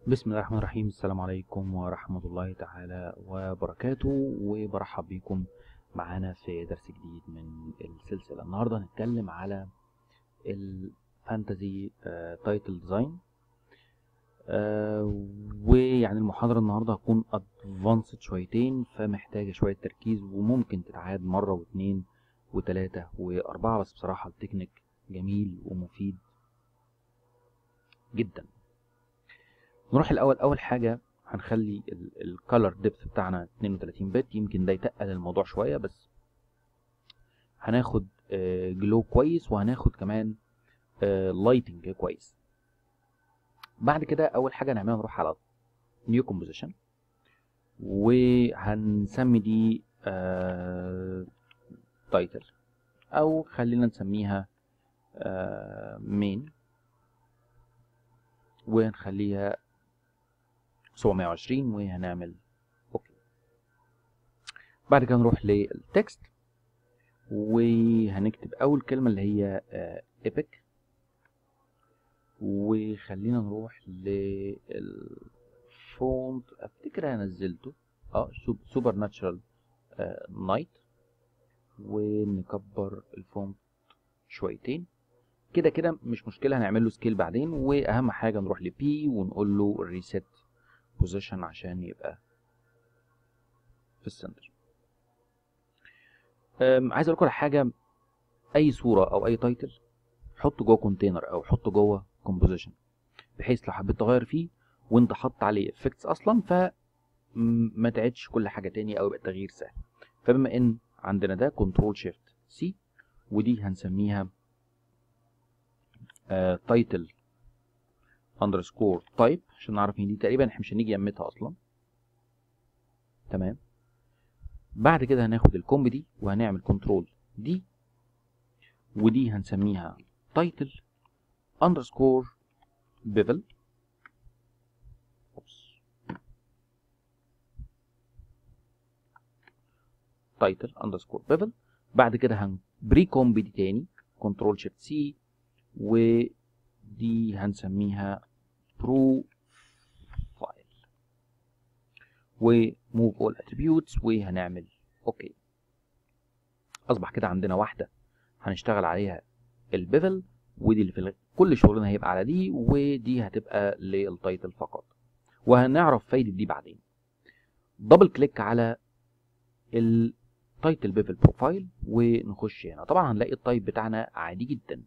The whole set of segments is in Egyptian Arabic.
بسم الله الرحمن الرحيم السلام عليكم ورحمة الله تعالى وبركاته وبرحب بكم معانا في درس جديد من السلسلة النهاردة هنتكلم على الفانتزي تايتل ديزاين ويعني المحاضرة النهاردة هتكون ادفانسد شويتين فمحتاجة شوية تركيز وممكن تتعاد مرة واتنين وتلاتة وأربعة بس بصراحة التكنيك جميل ومفيد جدا نروح الاول اول حاجه هنخلي الكالر ديبث بتاعنا 32 بت يمكن ده يتقل الموضوع شويه بس هناخد جلو كويس وهناخد كمان لايتنج كويس بعد كده اول حاجه هنعملها نروح على نيو كومبوزيشن وهنسمي دي تايتل او خلينا نسميها مين وهنخليها 720 وهنعمل اوكي بعد كده نروح للتكست وهنكتب اول كلمه اللي هي ايبك وخلينا نروح للفونت افتكر انا نزلته اه سوبر ناتشرال نايت ونكبر الفونت شويتين كده كده مش مشكله هنعمل له سكيل بعدين واهم حاجه نروح لبي ونقول له ريسيت بوزيشن عشان يبقى في السنتر عايز اقول لكم على حاجه اي صوره او اي تايتل حطه جوه كونتينر او حطه جوه كومبوزيشن بحيث لو حبيت تغير فيه وانت حاطط عليه افكتس اصلا ف ما تعيدش كل حاجه تاني او يبقى التغيير سهل فبما ان عندنا ده كنترول شيفت سي ودي هنسميها تايتل اندرسكور تايب عشان نعرف ان دي تقريبا احنا مش هنيجي يمتها اصلا تمام بعد كده هناخد الكومب دي وهنعمل كنترول دي ودي هنسميها تايتل اندرسكور بيفل تايتل اندرسكور بيفل بعد كده هنبري كومب دي تاني كنترول شيفت سي ودي هنسميها بروفايل وموف اول اتريبيوتس وهنعمل اوكي اصبح كده عندنا واحده هنشتغل عليها البيفل ودي اللي في كل شغلنا هيبقى على دي ودي هتبقى للتايتل فقط وهنعرف فايده دي بعدين دبل كليك على التايتل بيفل بروفايل ونخش هنا طبعا هنلاقي التايب بتاعنا عادي جدا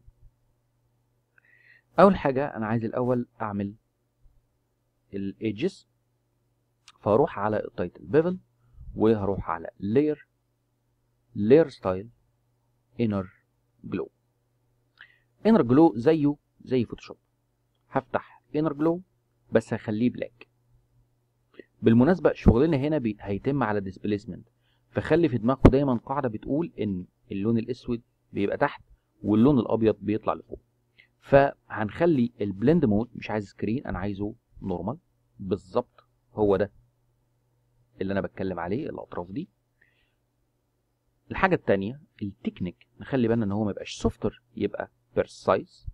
اول حاجه انا عايز الاول اعمل الايدجز فاروح على التايتل بيفل وهروح على لاير لاير ستايل انر جلو انر جلو زيه زي فوتوشوب هفتح انر جلو بس هخليه بلاك بالمناسبه شغلنا هنا بي... هيتم على ديسبيسمنت فخلي في دماغكم دايما قاعده بتقول ان اللون الاسود بيبقى تحت واللون الابيض بيطلع لفوق فهنخلي البلند مود مش عايز سكرين انا عايزه نورمال بالظبط هو ده اللي انا بتكلم عليه الاطراف دي الحاجه الثانيه التكنيك نخلي بالنا ان هو ما يبقاش سوفتر يبقى بيرسايز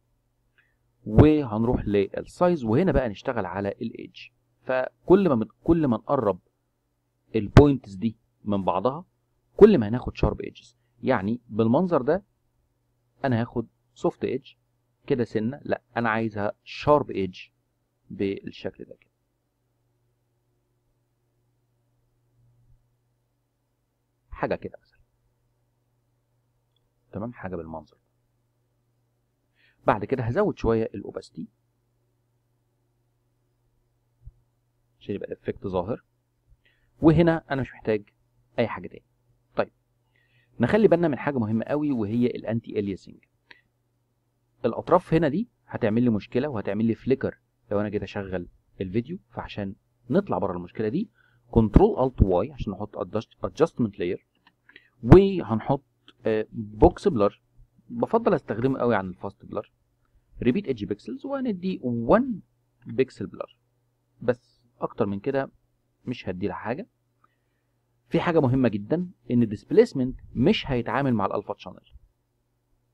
وهنروح للسايز وهنا بقى نشتغل على الايدج فكل ما من كل ما نقرب البوينتس دي من بعضها كل ما هناخد شارب ايدجز يعني بالمنظر ده انا هاخد سوفت ايدج كده سنه لا انا عايزها شارب ايدج بالشكل ده كده حاجه كده مثلا تمام حاجه بالمنظر بعد كده هزود شويه الاوباستي عشان يبقى الافكت ظاهر وهنا انا مش محتاج اي حاجه تاني طيب نخلي بالنا من حاجه مهمه قوي وهي الانتي الياسنج الاطراف هنا دي هتعمل لي مشكله وهتعمل لي فليكر لو انا جيت اشغل الفيديو فعشان نطلع بره المشكله دي كنترول الت واي عشان نحط ادجستمنت لاير وهنحط بوكس بلر بفضل استخدمه قوي عن الفاست بلر ريبيت ايدج بيكسلز وهندي 1 بيكسل بلر بس اكتر من كده مش هدي لها حاجه في حاجه مهمه جدا ان الديسبيسمنت مش هيتعامل مع الالفا شانل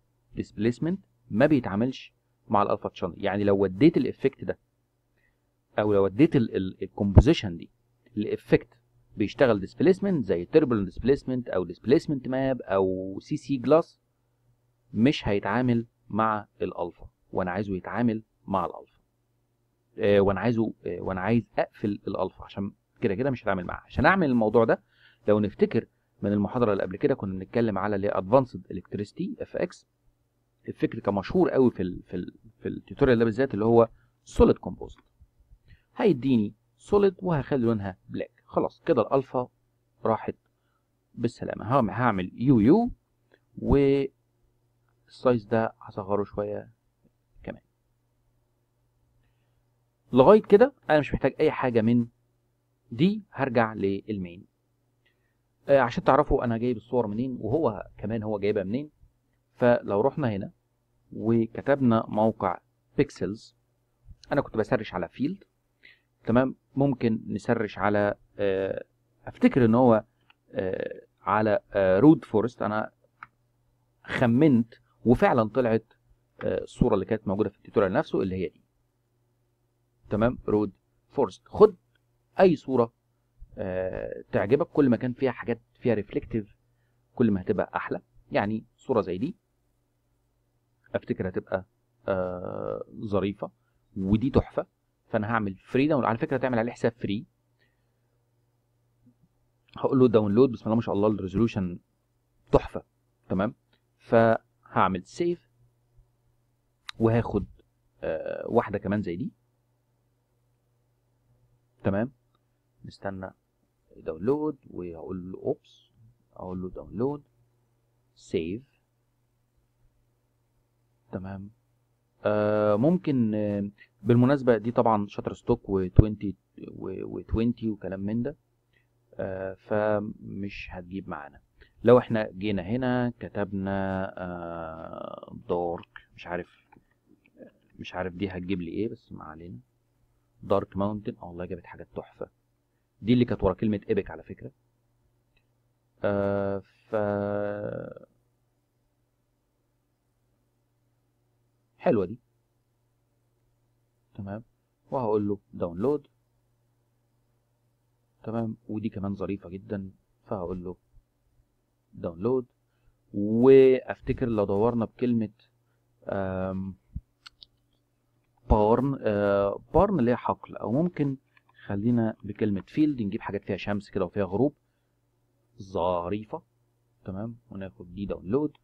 ديسبيسمنت ما بيتعاملش مع الالفا شانل يعني لو وديت الافكت ده او لو اديت الكومبوزيشن دي لافكت بيشتغل ديسبيسمنت زي تربل ديسبيسمنت او ديسبيسمنت ماب او سي سي جلاس مش هيتعامل مع الالفا وانا عايزه يتعامل مع الالفا آه وانا عايزه آه وانا عايز اقفل الالفا عشان كده كده مش هتعامل معاه عشان اعمل الموضوع ده لو نفتكر من المحاضره اللي قبل كده كنا بنتكلم على اللي ادفانسد الكتريستي اف اكس الفكر كان مشهور قوي في ال في ال في التوتوريال ده بالذات اللي هو سوليد كومبوزيت هيديني سوليد وهخلي لونها بلاك خلاص كده الالفا راحت بالسلامه هعمل يو يو والسايز ده هصغره شويه كمان لغايه كده انا مش محتاج اي حاجه من دي هرجع للمين آه عشان تعرفوا انا جايب الصور منين وهو كمان هو جايبها منين فلو رحنا هنا وكتبنا موقع بيكسلز انا كنت بسرش على فيلد تمام ممكن نسرش على آه افتكر ان هو آه على آه رود فورست انا خمنت وفعلا طلعت الصوره اللي كانت موجوده في التوتوريال نفسه اللي هي دي تمام رود فورست خد اي صوره تعجبك كل ما كان فيها حاجات فيها ريفلكتيف كل ما هتبقى احلى يعني صوره زي دي افتكر هتبقى آه ظريفه ودي تحفه فانا هعمل فري داون على فكره تعمل عليه حساب فري هقول له داونلود بسم الله ما شاء الله الريزولوشن تحفه تمام فهعمل سيف وهاخد آه واحده كمان زي دي تمام نستنى داونلود وهقول له اوبس اقول له داونلود سيف تمام آه ممكن آه بالمناسبه دي طبعا شاتر ستوك و20 و20 وكلام من ده آه فمش هتجيب معانا لو احنا جينا هنا كتبنا آه دارك مش عارف مش عارف دي هتجيب لي ايه بس ما علينا دارك ماونتن اه والله جابت حاجات تحفه دي اللي كانت ورا كلمه ايبك على فكره آه ف حلوه دي تمام وهقول له داونلود تمام ودي كمان ظريفه جدا فهقول له داونلود وافتكر لو دورنا بكلمه بارن آه بارن اللي هي حقل او ممكن خلينا بكلمه فيلد نجيب حاجات فيها شمس كده وفيها غروب ظريفه تمام وناخد دي داونلود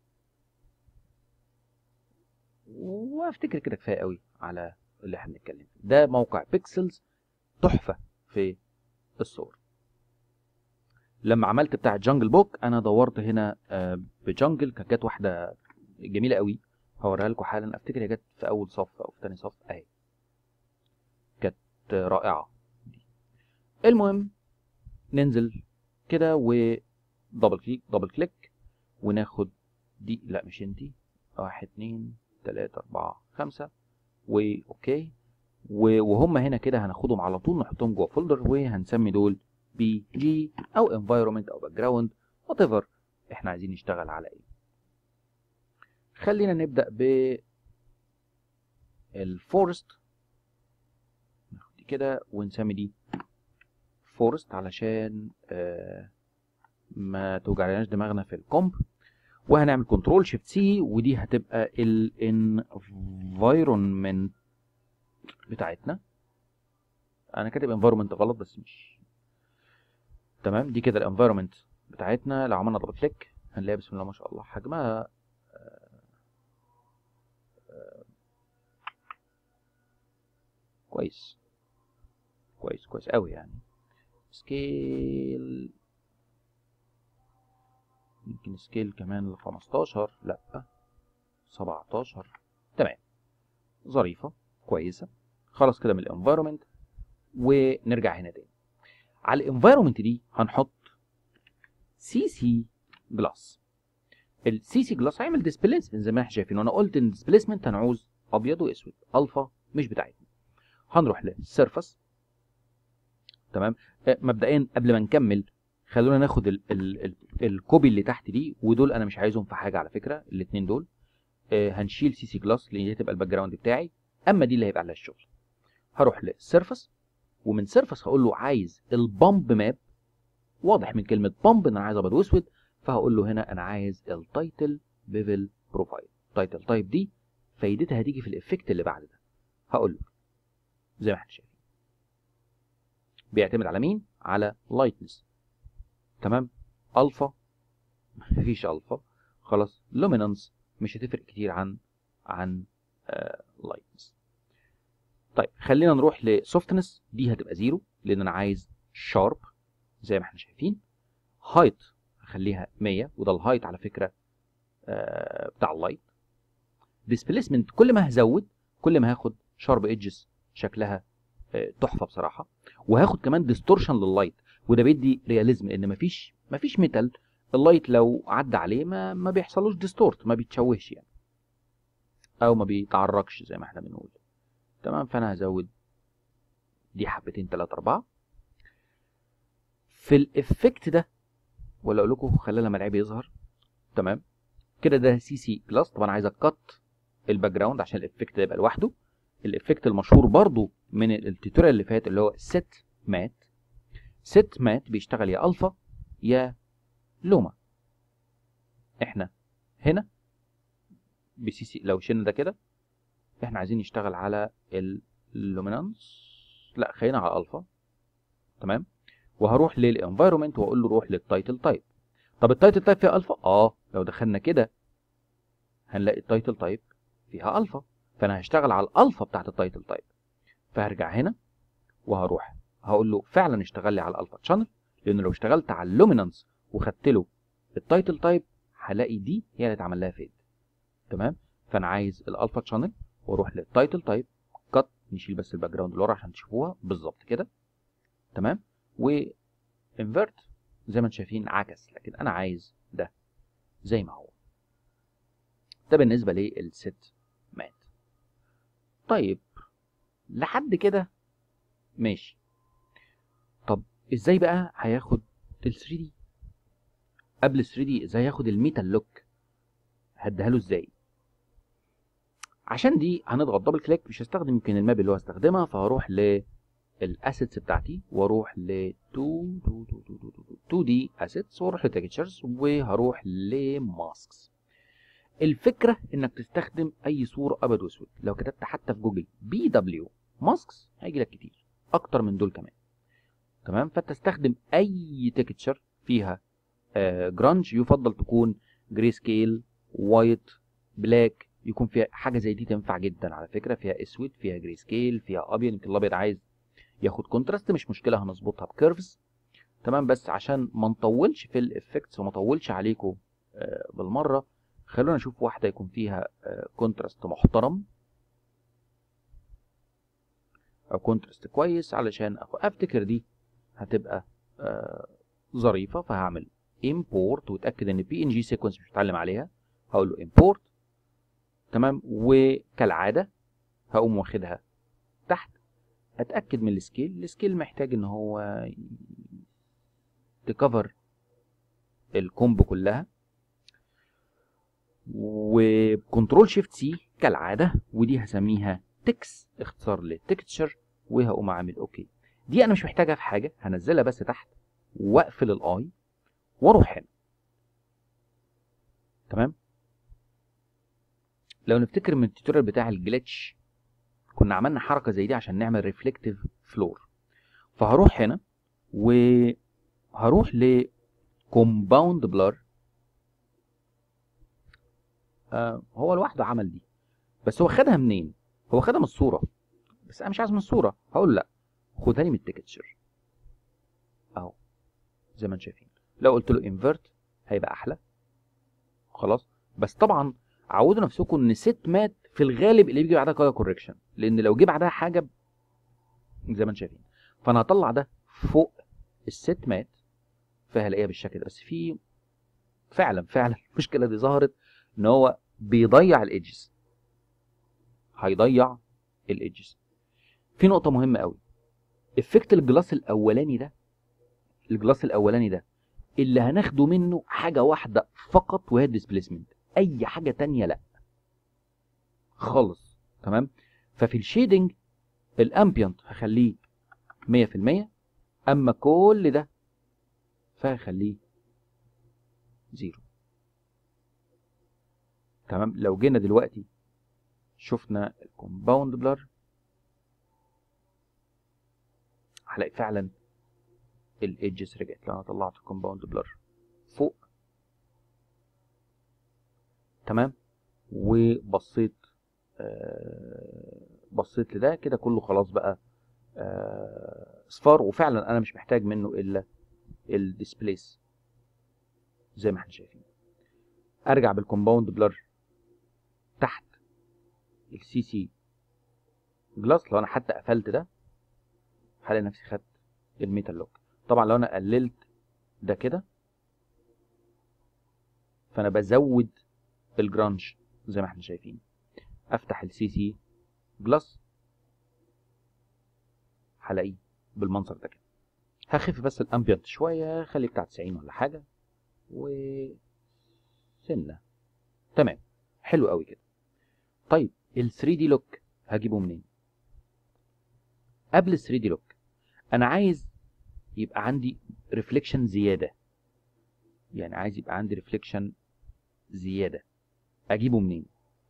وافتكر كده كفايه قوي على اللي احنا بنتكلم فيه ده موقع بيكسلز تحفه في الصور لما عملت بتاع جانجل بوك انا دورت هنا بجانجل كانت جت واحده جميله قوي هوريها لكم حالا افتكر هي جت في اول صف او في تاني صف اهي كانت رائعه المهم ننزل كده ودبل كليك دبل كليك وناخد دي لا مش انتي واحد اتنين تلاتة أربعة خمسة وأوكي وهم هنا كده هناخدهم على طول نحطهم جوه فولدر وهنسمي دول بي جي أو environment أو background whatever احنا عايزين نشتغل على ايه خلينا نبدأ ب الفورست ناخد دي كده ونسمي دي فورست علشان آه ما توجعلناش دماغنا في الكومب وهنعمل كنترول شيفت سي ودي هتبقى الانفايرمنت بتاعتنا انا كاتب انفايرمنت غلط بس مش تمام دي كده الانفايرمنت بتاعتنا لو عملنا دبل كليك هنلاقي بسم الله ما شاء الله حجمها كويس كويس كويس قوي يعني سكيل يمكن سكيل كمان ل 15 لا 17 تمام ظريفه كويسه خلاص كده من الانفايرمنت ونرجع هنا تاني على الانفايرمنت دي هنحط سي سي جلاس السي سي جلاس هيعمل ديسبيسمنت زي ما احنا شايفين وانا قلت ان ديسبيسمنت هنعوز ابيض واسود الفا مش بتاعتنا هنروح للسيرفس تمام مبدئيا قبل ما نكمل خلونا ناخد ال ال ال الكوبي اللي تحت دي ودول انا مش عايزهم في حاجه على فكره الاثنين دول آه هنشيل سي سي جلاس لان دي هتبقى الباك جراوند بتاعي اما دي اللي هيبقى عليها الشغل هروح للسيرفس ومن سيرفس هقول له عايز البامب ماب واضح من كلمه بامب ان انا عايز ابيض واسود فهقول له هنا انا عايز التايتل بيفل بروفايل تايتل تايب دي فايدتها هتيجي في الافكت اللي بعد ده هقول له زي ما احنا شايفين بيعتمد على مين على لايتنس تمام الفا مفيش الفا خلاص لومينانس مش هتفرق كتير عن عن لايتنس طيب خلينا نروح لسوفتنس دي هتبقى زيرو لان انا عايز شارب زي ما احنا شايفين هايت هخليها 100 وده الهايت على فكره آه بتاع اللايت ديسبيسمنت كل ما هزود كل ما هاخد شارب ايدجز شكلها آه تحفه بصراحه وهاخد كمان ديستورشن لللايت وده بيدي رياليزم لان مفيش مفيش ميتال اللايت لو عدى عليه ما ما بيحصلوش ديستورت ما بيتشوهش يعني او ما بيتعرقش زي ما احنا بنقول تمام فانا هزود دي حبتين 3 4 في الافكت ده ولا اقول لكم خلينا لما العيب يظهر تمام كده ده سي سي بلس طبعا عايز اكت الباك جراوند عشان الافكت ده يبقى لوحده الافكت المشهور برضو من التوتوريال اللي فات اللي هو سيت مات سيت مات بيشتغل يا الفا يا لوما احنا هنا بسي سي لو شلنا ده كده احنا عايزين نشتغل على اللومينانس لا خلينا على الفا تمام وهروح للانفايرمنت واقول له روح للتايتل تايب طب التايتل تايب فيها الفا اه لو دخلنا كده هنلاقي التايتل تايب فيها الفا فانا هشتغل على الالفا بتاعت التايتل تايب فهرجع هنا وهروح هقول له فعلا اشتغل لي على الالفا تشانل لان لو اشتغلت على اللومينانس وخدت له التايتل تايب هلاقي دي هي اللي اتعمل لها فيد تمام فانا عايز الالفا تشانل واروح للتايتل تايب كات نشيل بس الباك جراوند اللي ورا عشان تشوفوها بالظبط كده تمام و انفرت زي ما انتم شايفين عكس لكن انا عايز ده زي ما هو ده بالنسبه للست مات طيب لحد كده ماشي طب ازاي بقى هياخد ال 3 دي قبل ال 3 دي ازاي هياخد الميتال لوك هديها له ازاي عشان دي هنضغط دبل كليك مش هستخدم يمكن الماب اللي هو هستخدمها فهروح للاسيتس بتاعتي واروح ل 2 2 دي اسيتس واروح لتكتشرز وهروح لماسكس الفكره انك تستخدم اي صوره ابيض واسود لو كتبت حتى في جوجل بي دبليو ماسكس هيجي لك كتير اكتر من دول كمان تمام فتستخدم اي تكتشر فيها آه جرانج يفضل تكون جري سكيل وايت بلاك يكون فيها حاجه زي دي تنفع جدا على فكره فيها اسود فيها جري سكيل فيها ابيض يمكن الابيض عايز ياخد كونتراست مش مشكله هنظبطها بكيرفز تمام بس عشان ما نطولش في الافكتس وما اطولش عليكم آه بالمره خلونا نشوف واحده يكون فيها آه كونتراست محترم او كونتراست كويس علشان افتكر دي هتبقى آه ظريفه فهعمل import واتاكد ان بي ان جي سيكونس مش متعلم عليها هقول له import تمام وكالعاده هقوم واخدها تحت اتاكد من السكيل السكيل محتاج ان هو تكفر الكومب كلها وكنترول شيفت سي كالعاده ودي هسميها تكس اختصار للتكتشر وهقوم عامل اوكي دي انا مش محتاجها في حاجه هنزلها بس تحت واقفل الاي واروح هنا تمام لو نفتكر من التوتوريال بتاع الجلitch كنا عملنا حركه زي دي عشان نعمل ريفلكتيف فلور فهروح هنا وهروح ل compound blur آه هو لوحده عمل دي بس هو خدها منين هو خدها من الصوره بس انا مش عايز من الصوره هقول لا خدها لي من التكتشر اهو زي ما انتم شايفين لو قلت له انفرت هيبقى احلى خلاص بس طبعا عودوا نفسكم ان ست مات في الغالب اللي بيجي بعدها كده كوركشن لان لو جه بعدها حاجه زي ما انتم شايفين فانا هطلع ده فوق الست مات فهلاقيها بالشكل ده بس في فعلا فعلا المشكله دي ظهرت ان هو بيضيع الايدجز هيضيع الايدجز في نقطه مهمه قوي افكت الجلاس الاولاني ده الجلاس الاولاني ده اللي هناخده منه حاجه واحده فقط وهي الديسبيسمنت اي حاجه تانية لا خالص تمام ففي الشيدنج الامبيانت هخليه 100% اما كل ده فهخليه زيرو تمام لو جينا دلوقتي شفنا الكومباوند بلر هلاقي فعلا الايدجز رجعت لو انا طلعت الكومباوند بلر فوق تمام وبصيت آه بصيت لده كده كله خلاص بقى آه اصفار وفعلا انا مش محتاج منه الا الديسبليس زي ما احنا شايفين ارجع بالكومباوند بلر تحت السي سي جلاس لو انا حتى قفلت ده هلاقي نفسي خدت الميتال لوك طبعا لو انا قللت ده كده فانا بزود الجرانج زي ما احنا شايفين افتح السي سي بلس هلاقيه بالمنظر ده كده هخف بس الامبيانت شويه خلي بتاع 90 ولا حاجه و سنه تمام حلو قوي كده طيب ال 3 دي لوك هجيبه منين قبل ال 3 دي لوك انا عايز يبقى عندي ريفليكشن زياده يعني عايز يبقى عندي ريفليكشن زياده اجيبه منين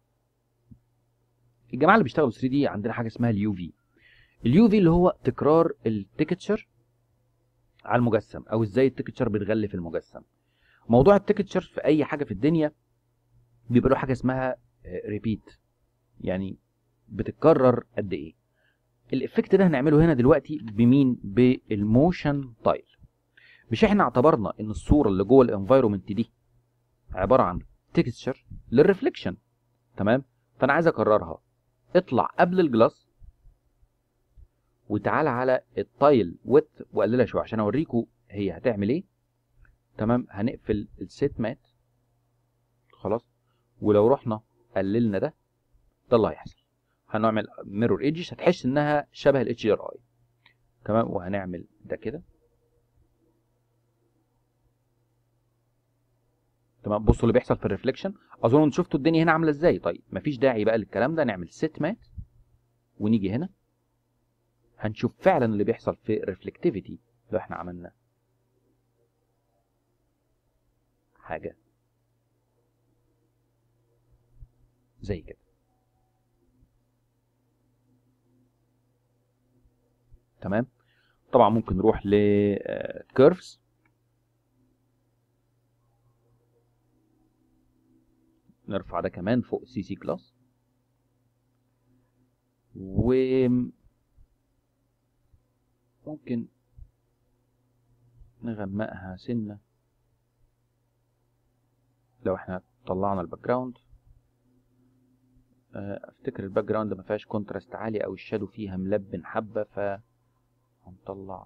الجماعه اللي بيشتغلوا 3 دي عندنا حاجه اسمها اليو في اليو في اللي هو تكرار التكتشر على المجسم او ازاي التكتشر بتغلف المجسم موضوع التكتشر في اي حاجه في الدنيا بيبقى له حاجه اسمها ريبيت يعني بتتكرر قد ايه الافكت ده هنعمله هنا دلوقتي بمين بالموشن تايل مش احنا اعتبرنا ان الصوره اللي جوه الانفايرومنت دي عباره عن تكستشر للريفليكشن تمام فانا عايز اكررها اطلع قبل الجلاس وتعالى على التايل ويت وقللها شويه عشان اوريكم هي هتعمل ايه تمام هنقفل السيت مات خلاص ولو رحنا قللنا ده ده اللي هيحصل هنعمل ميرور ايدجز هتحس انها شبه الاتش ار اي تمام وهنعمل ده كده تمام بصوا اللي بيحصل في الريفليكشن اظن انتوا شفتوا الدنيا هنا عامله ازاي طيب مفيش داعي بقى للكلام ده نعمل سيت مات ونيجي هنا هنشوف فعلا اللي بيحصل في ريفلكتيفيتي لو احنا عملنا حاجه زي كده تمام طبعا ممكن نروح لكيرفز نرفع ده كمان فوق سي سي كلاس و ممكن نغمقها سنة لو احنا طلعنا الباك جراوند افتكر الباك جراوند ما فيهاش كونتراست عالي او الشادو فيها ملبن حبه ف هنطلع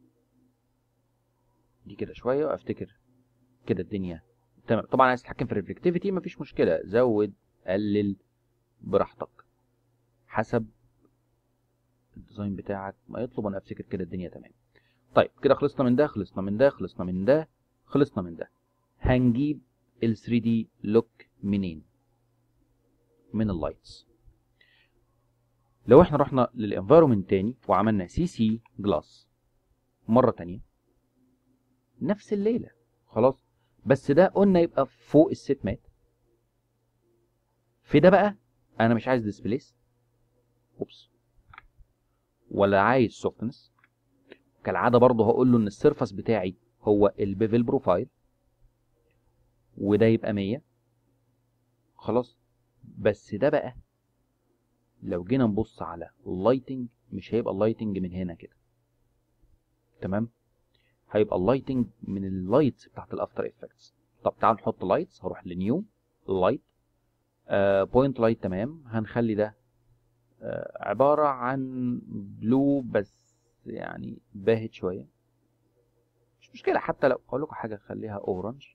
دي كده شويه وافتكر كده الدنيا تمام طبعا عايز تتحكم في الريفلكتيفيتي مفيش مشكله زود قلل براحتك حسب الديزاين بتاعك ما يطلب انا افتكر كده الدنيا تمام طيب كده خلصنا من ده خلصنا من ده خلصنا من ده خلصنا من ده هنجيب ال 3 دي لوك منين من اللايتس لو احنا رحنا للانفايرومنت تاني وعملنا سي سي جلاس مره تانية نفس الليله خلاص بس ده قلنا يبقى فوق الست مات في ده بقى انا مش عايز ديسبليس اوبس ولا عايز سوفتنس كالعاده برضه هقول له ان السيرفس بتاعي هو البيفل بروفايل وده يبقى 100 خلاص بس ده بقى لو جينا نبص على اللايتنج مش هيبقى اللايتنج من هنا كده تمام هيبقى اللايتنج من اللايتس بتاعت الافتر افكتس طب تعال نحط لايتس هروح لنيو لايت بوينت لايت تمام هنخلي ده آه عبارة عن بلو بس يعني باهت شوية مش مشكلة حتى لو اقول لكم حاجة خليها اورنج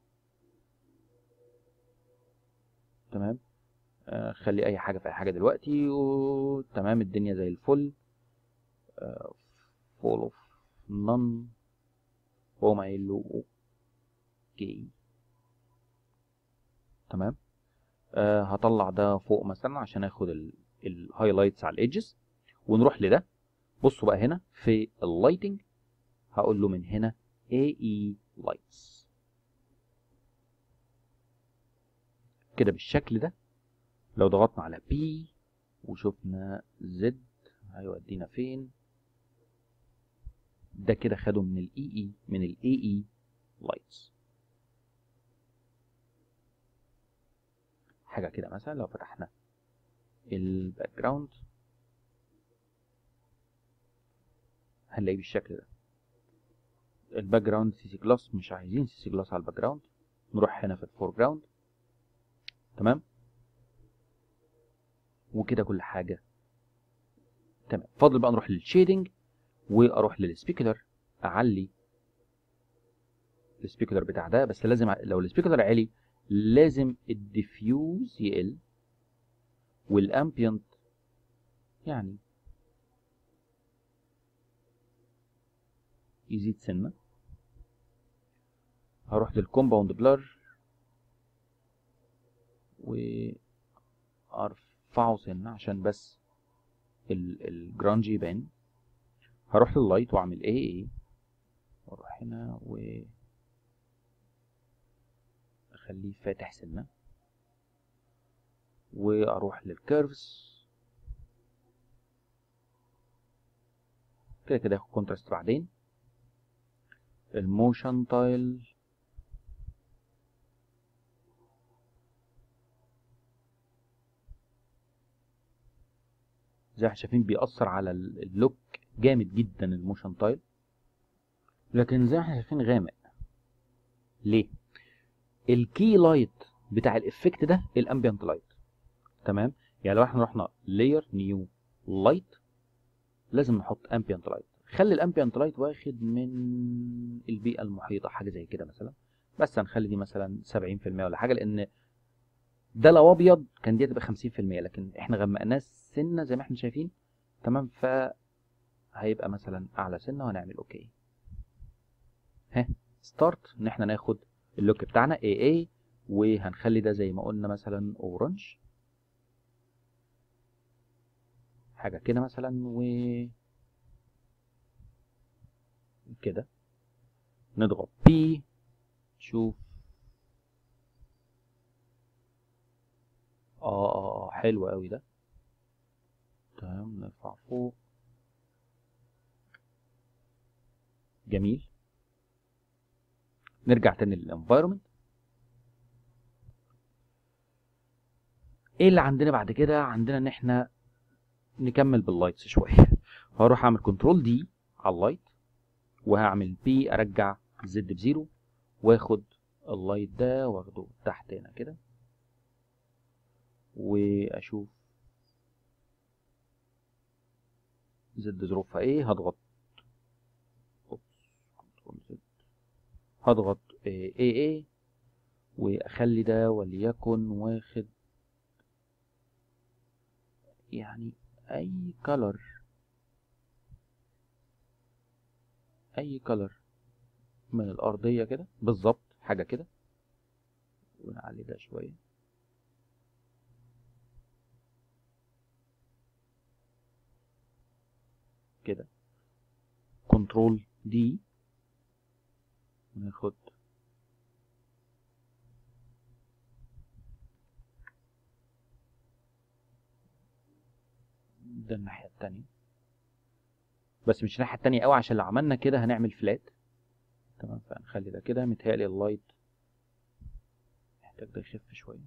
تمام آه خلي اي حاجة في اي حاجة دلوقتي وتمام الدنيا زي الفل فول اوف نون واقوم قايل له اوكي تمام آه هطلع ده فوق مثلا عشان اخد الهايلايتس على الايدجز ونروح لده بصوا بقى هنا في اللايتنج هقول له من هنا AE lights كده بالشكل ده لو ضغطنا على P وشفنا Z هيودينا فين ده كده خده من ال EE من ال AE lights حاجة كده مثلا لو فتحنا الباك جراوند هنلاقيه بالشكل ده الباك جراوند سي سي جلاس مش عايزين سي سي جلاس على الباك جراوند نروح هنا في الفور جراوند تمام وكده كل حاجة تمام فاضل بقى نروح للشيدنج واروح للسبيكولر اعلي السبيكولر بتاع ده بس لازم لو السبيكولر عالي لازم الديفيوز يقل والامبيانت يعني يزيد سنه هروح للكومباوند بلر وارفعه سنه عشان بس الجرانج يبان هروح لللايت واعمل ايه ايه واروح هنا و اخليه فاتح سنه واروح للكيرفز كده كده ياخد كونتراست بعدين الموشن تايل زي ما احنا شايفين بيأثر على اللوك جامد جدا الموشن تايل لكن زي ما احنا شايفين غامق ليه الكي لايت بتاع الافكت ده الامبيانت لايت تمام يعني لو احنا رحنا لاير نيو لايت لازم نحط امبيانت لايت خلي الامبيانت لايت واخد من البيئه المحيطه حاجه زي كده مثلا بس هنخلي دي مثلا 70% ولا حاجه لان ده لو ابيض كان دي هتبقى 50% لكن احنا غمقناه سنه زي ما احنا شايفين تمام ف هيبقى مثلا اعلى سنه وهنعمل اوكي ها ستارت ان احنا ناخد اللوك بتاعنا AA وهنخلي ده زي ما قلنا مثلا اورنج حاجه كده مثلا و كده نضغط B شوف اه اه اه حلو قوي ده تمام نرفع فوق جميل نرجع تاني للانفايرمنت ايه اللي عندنا بعد كده عندنا ان احنا نكمل باللايتس شويه هروح اعمل كنترول دي على اللايت وهعمل بي ارجع زد بزيرو واخد اللايت ده واخده تحت هنا كده واشوف زد ظروفها ايه هضغط هضغط ايه ايه واخلي ده وليكن واخد يعني اي كلر اي كلر من الارضية كده بالظبط حاجة كده ونعلي ده شوية كده كنترول دي ناخد ده الناحية التانية بس مش الناحية التانية قوي عشان لو عملنا كده هنعمل فلات تمام فهنخلي ده كده متهيألي اللايت محتاج ده يخف شوية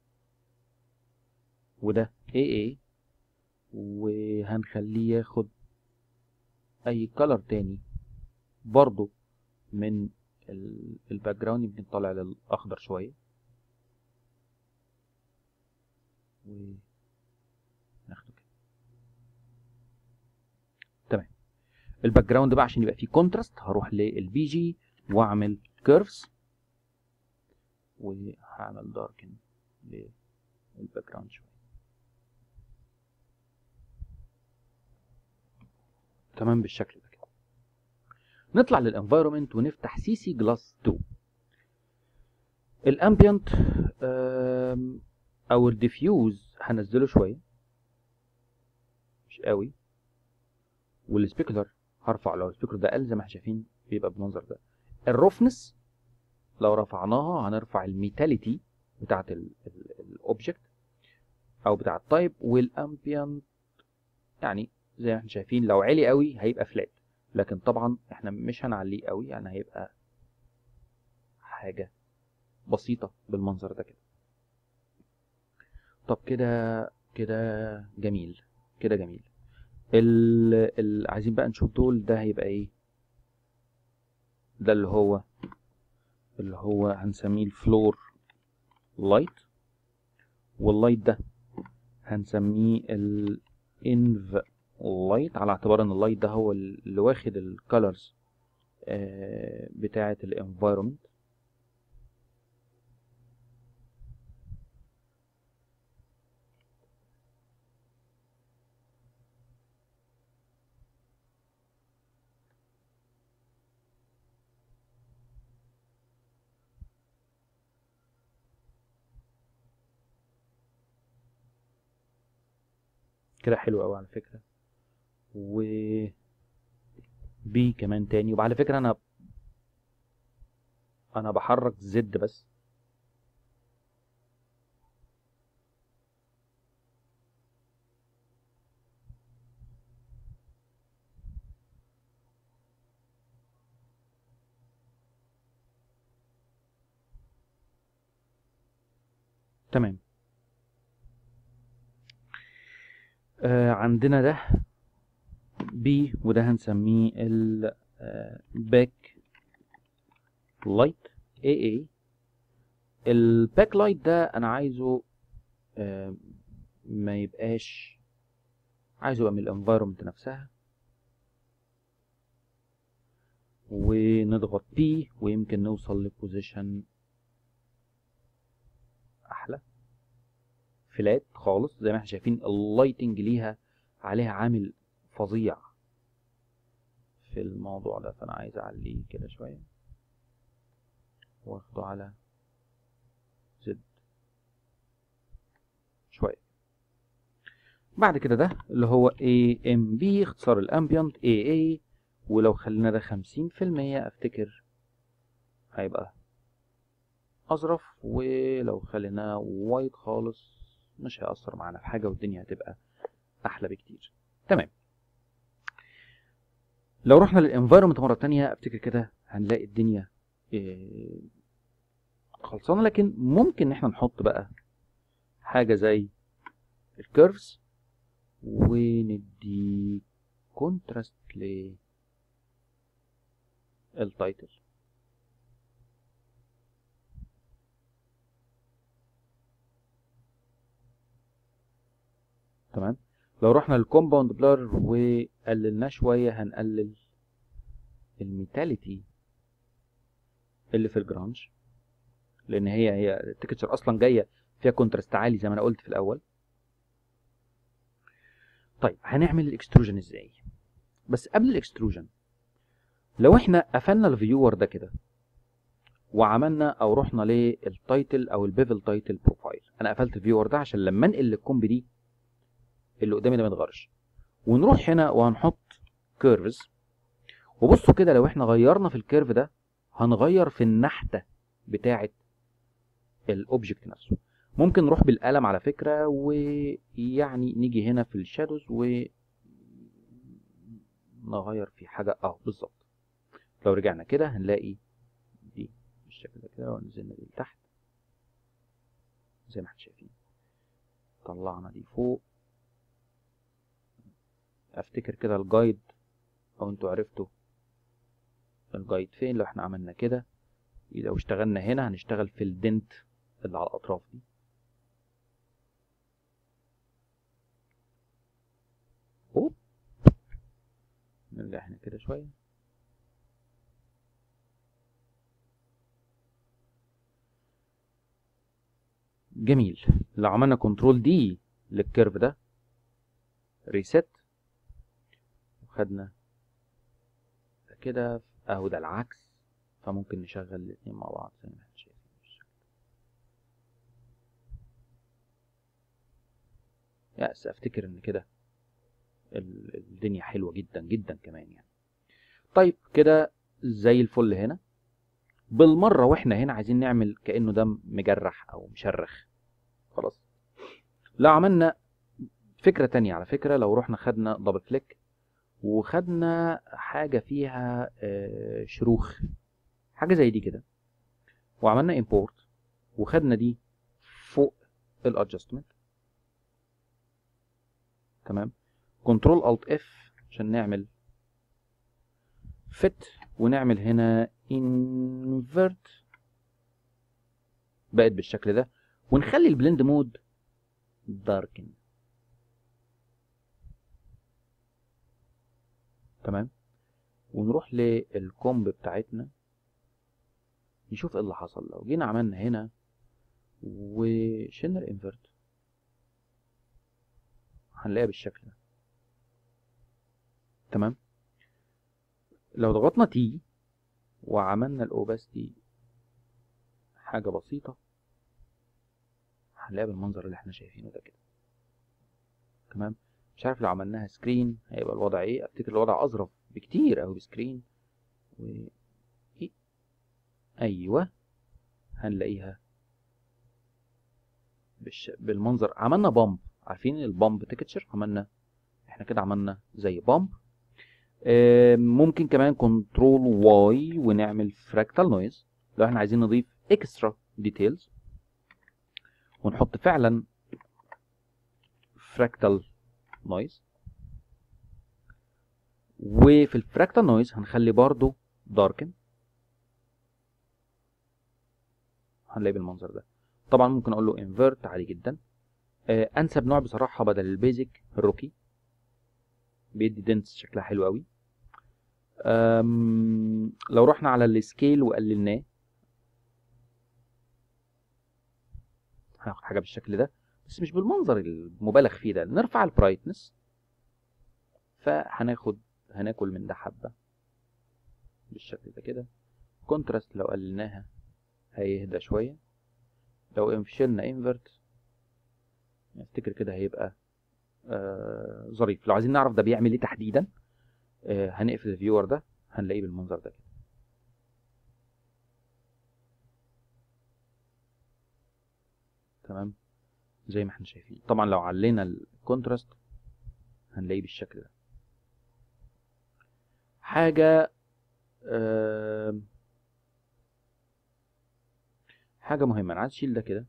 وده ايه ايه وهنخليه ياخد اي كلر تاني برضو من الباك جراوند يمكن طالع للاخضر شويه وناخده كده تمام الباك جراوند بقى عشان يبقى فيه كونتراست هروح للبي جي واعمل كيرفز وهعمل داركن للباك جراوند شويه تمام بالشكل ده كده نطلع للانفايرمنت ونفتح سي سي جلاس 2 الامبيانت او الديفيوز هنزله شويه مش قوي والسبيكولر هرفع لو السبيكولر ده قل زي ما احنا شايفين بيبقى بالمنظر ده الروفنس لو رفعناها هنرفع الميتاليتي بتاعت الاوبجكت او بتاع التايب والامبيانت يعني زي ما احنا شايفين لو عالي قوي هيبقى فلات لكن طبعا احنا مش هنعليه قوي يعني هيبقى حاجة بسيطة بالمنظر ده كده طب كده كده جميل كده جميل ال... ال... عايزين بقى نشوف دول ده هيبقى ايه ده اللي هو اللي هو هنسميه الفلور لايت واللايت ده هنسميه الانف لايت على اعتبار ان اللايت ده هو اللي واخد الكالرز بتاعه الانفايرمنت كده حلو قوي على فكره و بي كمان تاني وعلى فكره انا انا بحرك زد بس تمام آه عندنا ده بي وده هنسميه الباك لايت اي اي الباك لايت ده انا عايزه آه ما يبقاش عايزه يبقى من الانفايرمنت نفسها ونضغط بي ويمكن نوصل لبوزيشن احلى فلات خالص زي ما احنا شايفين اللايتنج ليها عليها عامل فظيع في الموضوع ده فانا عايز اعليه كده شويه واخده على زد شويه بعد كده ده اللي هو AMB اختصار الامبيانت AA ولو خلينا ده خمسين في المية افتكر هيبقى اظرف ولو خليناه وايت خالص مش هيأثر معانا في حاجة والدنيا هتبقى أحلى بكتير تمام لو رحنا للانفايرمنت مرة تانية افتكر كده هنلاقي الدنيا إيه خلصانة لكن ممكن ان احنا نحط بقى حاجة زي الكيرفز وندي كونتراست للتايتل تمام لو رحنا للكومباوند بلر وقللناه شويه هنقلل الميتاليتي اللي في الجرانج لان هي هي التكتشر اصلا جايه فيها كونتراست عالي زي ما انا قلت في الاول طيب هنعمل الاكستروجن ازاي بس قبل الاكستروجن لو احنا قفلنا الفيور ده كده وعملنا او رحنا للتايتل او البيفل تايتل بروفايل انا قفلت الفيور ده عشان لما انقل الكومب دي اللي قدامي ده ما يتغيرش ونروح هنا وهنحط كيرفز وبصوا كده لو احنا غيرنا في الكيرف ده هنغير في النحته بتاعه الاوبجكت نفسه ممكن نروح بالقلم على فكره ويعني نيجي هنا في الشادوز و نغير في حاجه اه بالظبط لو رجعنا كده هنلاقي دي بالشكل ده كده ونزلنا دي لتحت زي ما احنا شايفين طلعنا دي فوق افتكر كده الجايد او انتوا عرفتوا الجايد فين لو احنا عملنا كده لو اشتغلنا هنا هنشتغل في الدنت اللي على الاطراف دي أوب. نرجع هنا كده شويه جميل لو عملنا كنترول دي للكيرف ده ريست وخدنا ده كده اهو ده العكس فممكن نشغل الاتنين مع بعض زي ما احنا شايفين بالشكل يأس افتكر ان كده ال- الدنيا حلوه جدا جدا كمان يعني طيب كده زي الفل هنا بالمره واحنا هنا عايزين نعمل كانه ده مجرح او مشرخ خلاص لو عملنا فكره تانية على فكره لو رحنا خدنا دبل كليك وخدنا حاجه فيها آه، شروخ حاجه زي دي كده وعملنا امبورت وخدنا دي فوق الادجستمنت تمام كنترول الت اف عشان نعمل فت ونعمل هنا انفرت بقت بالشكل ده ونخلي البلند مود داركن تمام ونروح للكومب بتاعتنا نشوف ايه اللي حصل لو جينا عملنا هنا وشلنا الانفرت هنلاقيها بالشكل ده تمام لو ضغطنا تي وعملنا الاوباستي حاجه بسيطه هنلاقيها بالمنظر اللي احنا شايفينه ده كده تمام مش عارف لو عملناها سكرين هيبقى الوضع ايه افتكر الوضع اظرف بكتير قوي بسكرين و إيه؟ ايوه هنلاقيها بالش... بالمنظر عملنا بامب عارفين البامب تكتشر عملنا احنا كده عملنا زي بامب ممكن كمان كنترول واي ونعمل فراكتال نويز لو احنا عايزين نضيف اكسترا ديتيلز ونحط فعلا فراكتال نويز وفي الفراكتال نويز هنخلي برضو داركن هنلاقي بالمنظر ده طبعا ممكن اقول له انفرت عادي جدا آه انسب نوع بصراحه بدل البيزك الروكي بيدي دنس شكلها حلو قوي لو رحنا على السكيل وقللناه هناخد حاجه بالشكل ده بس مش بالمنظر المبالغ فيه ده نرفع البرايتنس فهناخد هناكل من ده حبه بالشكل ده كده كونتراست لو قللناها هيهدى شويه لو شلنا انفرت افتكر كده هيبقى آه ظريف لو عايزين نعرف ده بيعمل ايه تحديدا آه هنقفل الفيور ده هنلاقيه بالمنظر ده كده تمام زي ما احنا شايفين طبعا لو علينا الكونتراست هنلاقيه بالشكل ده حاجة آه حاجة مهمة انا عايز اشيل ده كده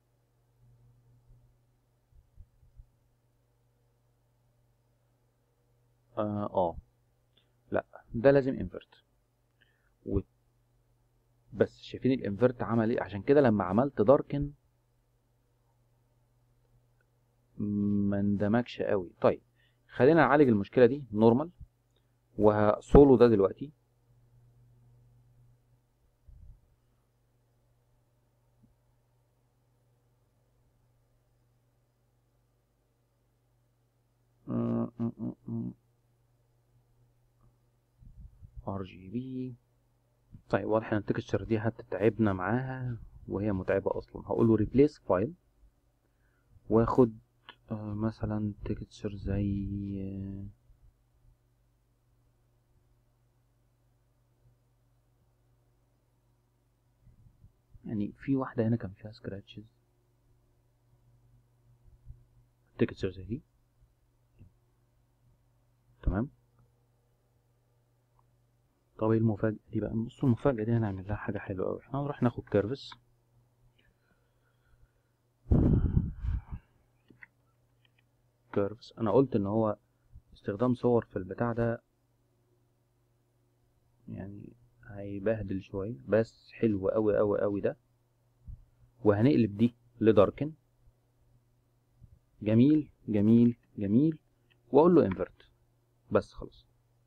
اه, آه. لا ده لازم انفرت و... بس شايفين الانفرت عمل ايه عشان كده لما عملت داركن ما اندمجش قوي طيب خلينا نعالج المشكله دي نورمال وهسولو ده دلوقتي ار جي بي طيب واضح ان التكستشر دي هتتعبنا معاها وهي متعبة اصلا هقول له ريبليس فايل واخد آه مثلا تكستشر زي آه يعني في واحدة هنا كان فيها سكراتشز تكستشر زي دي تمام طب ايه المفاجأة دي بقى بصوا المفاجأة دي هنعمل لها حاجة حلوة أوي احنا هنروح ناخد كيرفس كيرفس أنا قلت إن هو استخدام صور في البتاع ده يعني هيبهدل شوية بس حلو أوي أوي أوي ده وهنقلب دي لداركن جميل جميل جميل وأقول له انفرت بس خلاص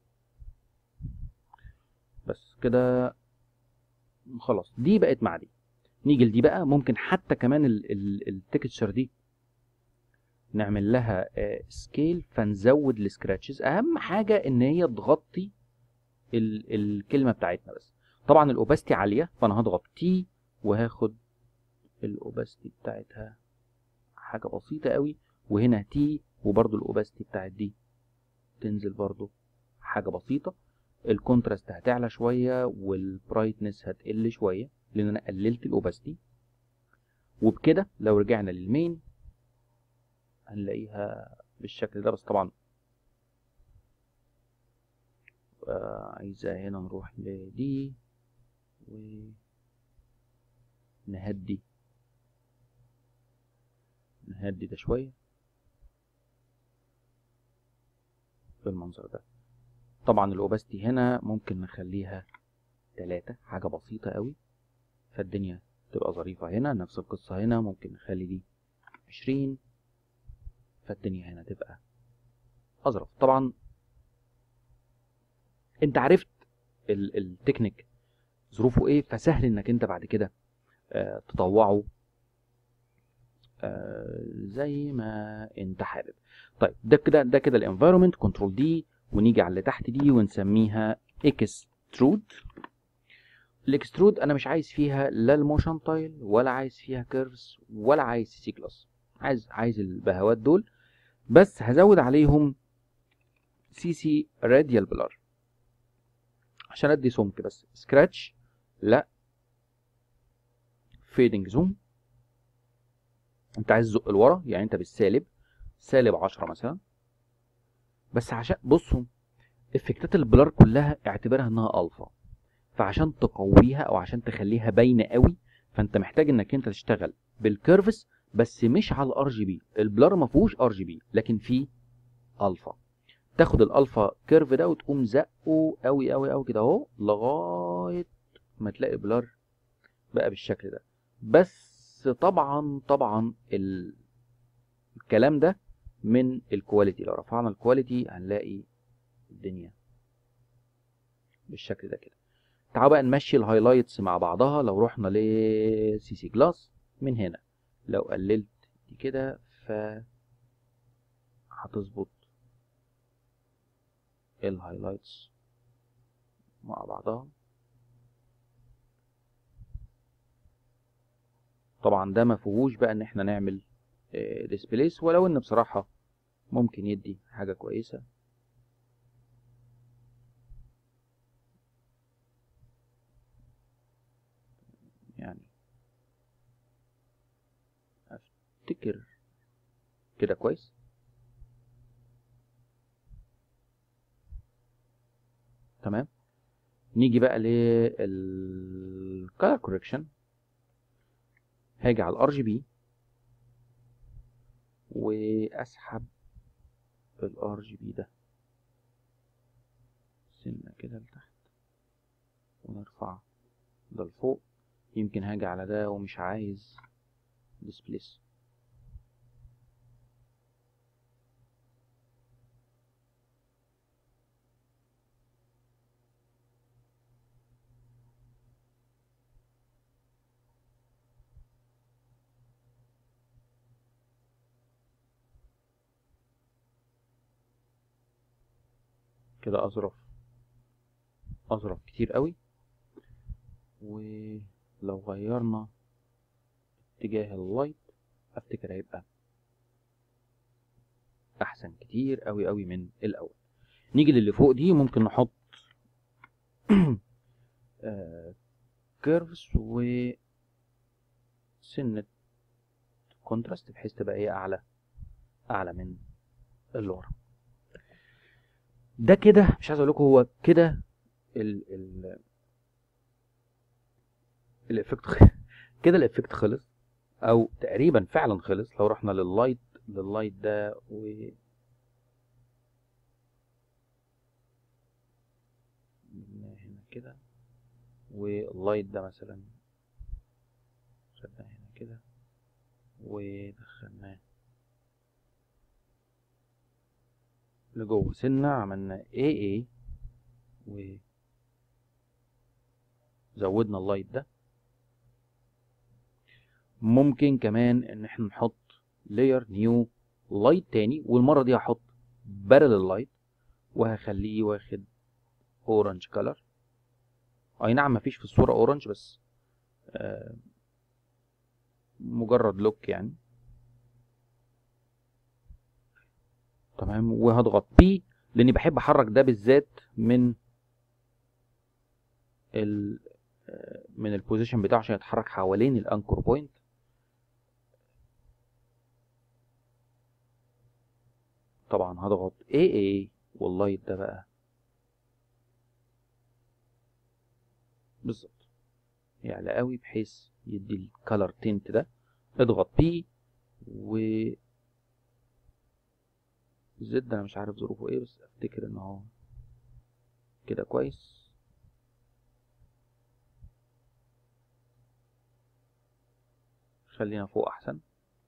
بس كده خلاص دي بقت مع دي نيجي لدي بقى ممكن حتى كمان التكتشر دي نعمل لها سكيل فنزود السكراتشز اهم حاجه ان هي تغطي ال الكلمه بتاعتنا بس طبعا الاوباستي عاليه فانا هضغط تي وهاخد الاوباستي بتاعتها حاجه بسيطه قوي وهنا تي وبرضو الاوباستي بتاعت دي تنزل برضو حاجة بسيطة الكونتراست هتعلى شوية والبرايتنس هتقل شوية لان انا قللت الاوباستي وبكده لو رجعنا للمين هنلاقيها بالشكل ده بس طبعا آه عايزة هنا نروح لدي ونهدي نهدي ده شوية بالمنظر ده طبعا الاوباستي هنا ممكن نخليها تلاتة حاجة بسيطة قوي فالدنيا تبقى ظريفة هنا نفس القصة هنا ممكن نخلي دي عشرين فالدنيا هنا تبقى أظرف طبعا انت عرفت ال- التكنيك ظروفه ايه فسهل انك انت بعد كده آه، تطوعه آه، زي ما انت حابب طيب ده كده ده كده الانفايرمنت كنترول دي ونيجي على اللي تحت دي ونسميها اكسترود الاكسترود انا مش عايز فيها لا الموشن تايل ولا عايز فيها كيرفز ولا عايز سي كلاس عايز عايز البهوات دول بس هزود عليهم سي سي راديال بلار عشان ادي سمك بس سكراتش لا فيدنج زوم انت عايز تزق لورا يعني انت بالسالب سالب 10 مثلا بس عشان بصوا افكتات البلار كلها اعتبرها انها الفا فعشان تقويها او عشان تخليها باينه قوي فانت محتاج انك انت تشتغل بالكيرفس بس مش على الار جي بي البلار ما فيهوش ار جي بي لكن فيه الفا تاخد الالفا كيرف ده وتقوم زقه قوي قوي قوي كده اهو لغايه ما تلاقي بلار بقى بالشكل ده بس طبعا طبعا ال... الكلام ده من الكواليتي لو رفعنا الكواليتي هنلاقي الدنيا بالشكل ده كده تعالوا بقى نمشي الهايلايتس مع بعضها لو رحنا ل سي سي جلاس من هنا لو قللت دي كده ف هتظبط الهايلايتس مع بعضها طبعا ده ما فيهوش بقى ان احنا نعمل ديسبليس ولو ان بصراحة ممكن يدي حاجة كويسة يعني افتكر كده كويس تمام نيجي بقى للكالر كوريكشن هاجي على الار جي بي واسحب الار جي بي ده سنه كده لتحت ونرفع ده لفوق يمكن هاجي على ده ومش عايز ديسبليس كده اظرف اظرف كتير قوي ولو غيرنا اتجاه اللايت افتكر هيبقى احسن كتير قوي قوي من الاول نيجي للي فوق دي ممكن نحط كيرفز و سنة كونتراست بحيث تبقى هي اعلى اعلى من اللي ورا ده كده مش عايز اقول لكم هو كده ال ال الافكت خ... كده الافكت خلص او تقريبا فعلا خلص لو رحنا لللايت لللايت ده و هنا كده واللايت ده مثلا خدناه هنا كده ودخلناه لجوه سنة عملنا AA و زودنا اللايت ده ممكن كمان ان احنا نحط لاير نيو لايت تاني والمرة دي هحط بارل لايت وهخليه واخد اورنج كلر اي نعم مفيش في الصورة اورنج بس آه مجرد لوك يعني تمام وهضغط بي لاني بحب احرك ده بالذات من ال من البوزيشن بتاعه عشان يتحرك حوالين الانكور بوينت طبعا هضغط ايه ايه واللايت ده بقى بالظبط يعلى قوي بحيث يدي الكالر تنت ده اضغط بي و زد انا مش عارف ظروفه ايه بس افتكر ان هو كده كويس خلينا فوق احسن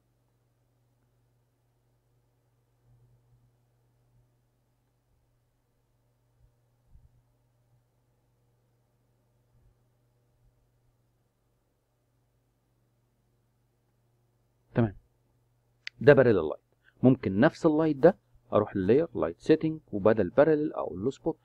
تمام ده بارل اللايت ممكن نفس اللايت ده اروح للاير لايت سيتنج وبدل بارل اقول له سبوت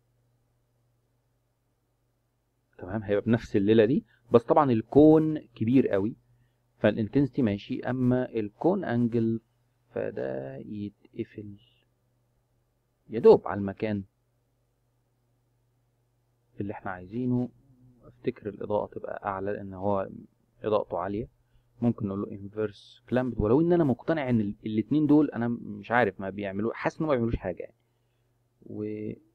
تمام هيبقى بنفس الليله دي بس طبعا الكون كبير قوي فالانتنسيتي ماشي اما الكون انجل فده يتقفل يا دوب على المكان اللي احنا عايزينه افتكر الاضاءه تبقى اعلى لان هو اضاءته عاليه ممكن نقول له انفيرس كلامب ولو ان انا مقتنع ان الاثنين دول انا مش عارف ما بيعملوا حاسس ان ما بيعملوش حاجه يعني و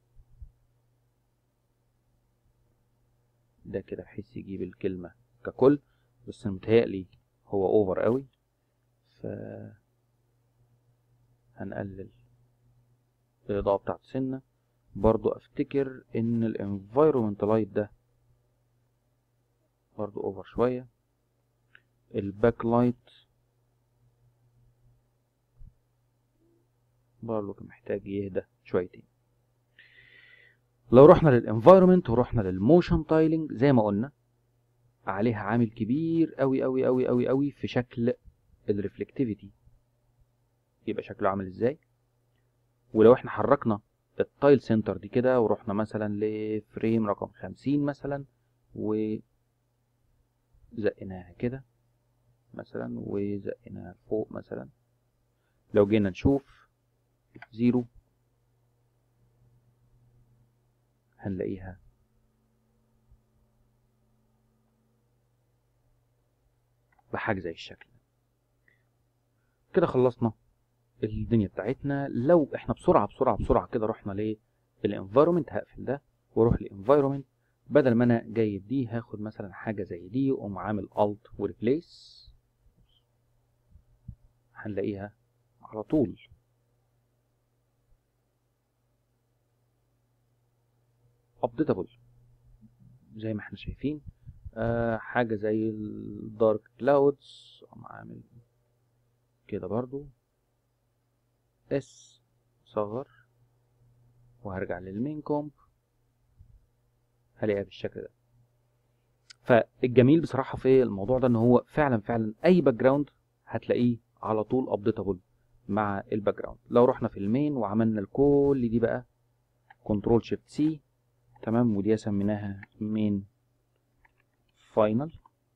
ده كده بحيث يجيب الكلمه ككل بس انا متهيألي هو اوفر قوي ف هنقلل الاضاءه بتاعت سنه برضو افتكر ان الانفايرومنت لايت ده برضو اوفر شويه الباك لايت برضو كان محتاج يهدى شويتين لو رحنا للانفايرومنت ورحنا للموشن تايلنج زي ما قلنا عليها عامل كبير قوي قوي قوي قوي قوي في شكل الريفلكتيفيتي يبقى شكله عامل ازاي ولو احنا حركنا التايل سنتر دي كده ورحنا مثلا لفريم رقم خمسين مثلا وزقناها كده مثلا وزقناها فوق مثلا لو جينا نشوف زيرو هنلاقيها بحاجة زي الشكل كده خلصنا الدنيا بتاعتنا لو احنا بسرعة بسرعة بسرعة كده رحنا للانفايرومنت هقفل ده واروح للانفايرومنت بدل ما انا جايب دي هاخد مثلا حاجة زي دي واقوم عامل الت وريبليس هنلاقيها على طول ابديتابل زي ما احنا شايفين آه حاجة زي الدارك كلاودز عامل كده برضو اس صغر وهرجع للمين كومب هلاقيها بالشكل ده فالجميل بصراحة في الموضوع ده ان هو فعلا فعلا اي باك جراوند هتلاقيه على طول ابديتابل مع الباك جراوند لو رحنا في المين وعملنا الكل دي بقى كنترول شيفت سي تمام ودي سميناها مين فاينل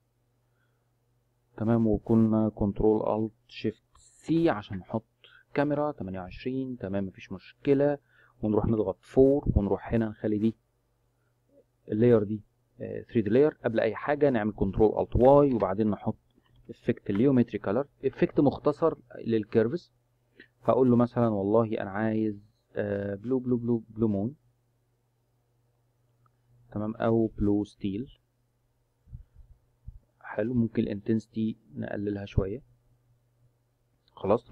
تمام وكنا كنترول الت شيفت سي عشان نحط كاميرا 28 تمام مفيش مشكله ونروح نضغط 4 ونروح هنا نخلي دي اللاير دي 3 دي لاير قبل اي حاجه نعمل كنترول الت واي وبعدين نحط افكت اليومتري كلر افكت مختصر للكيرفز هقول له مثلا والله انا عايز بلو بلو بلو بلو مون تمام او بلو ستيل حلو ممكن الانتنسيتي نقللها شويه خلاص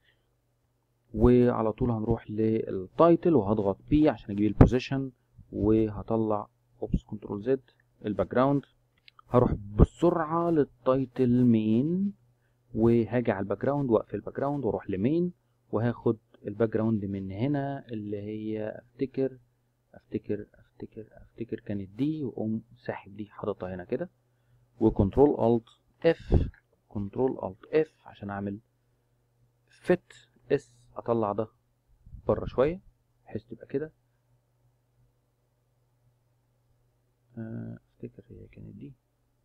وعلى طول هنروح للتايتل وهضغط بي عشان اجيب البوزيشن وهطلع اوبس كنترول زد الباك جراوند هروح بسرعه للتايتل مين وهاجي على الباك جراوند واقفل الباك جراوند واروح لمين وهاخد الباك جراوند من هنا اللي هي افتكر افتكر افتكر افتكر كانت دي واقوم ساحب دي حاططها هنا كده وكنترول الت اف كنترول الت اف عشان اعمل فيت اس اطلع ده بره شويه بحيث تبقى كده افتكر هي كانت دي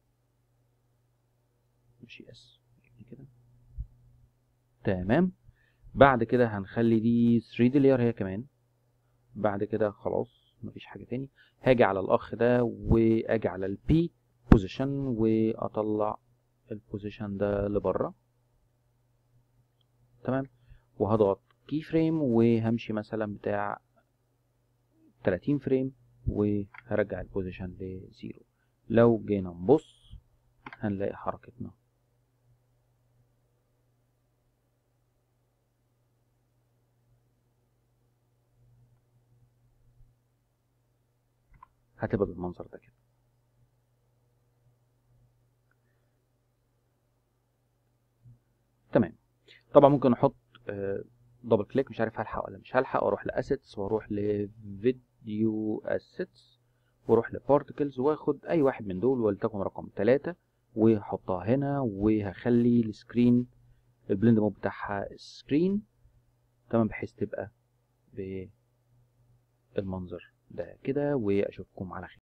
مش اس كده تمام بعد كده هنخلي دي 3 دي لير هي كمان بعد كده خلاص مفيش حاجة تاني هاجي على الأخ ده وأجي على البي بوزيشن وأطلع البوزيشن ده لبره تمام وهضغط كي فريم وهمشي مثلا بتاع 30 فريم وهرجع البوزيشن لزيرو لو جينا نبص هنلاقي حركتنا هتبقى بالمنظر ده كده تمام طبعا ممكن احط دبل كليك مش عارف هلحق ولا مش هلحق واروح لاسيتس واروح لفيديو اسيتس واروح لبارتكلز واخد اي واحد من دول ولتكن رقم 3 وهحطها هنا وهخلي السكرين البلند مود بتاعها سكرين تمام بحيث تبقى بالمنظر ده كده واشوفكم على خير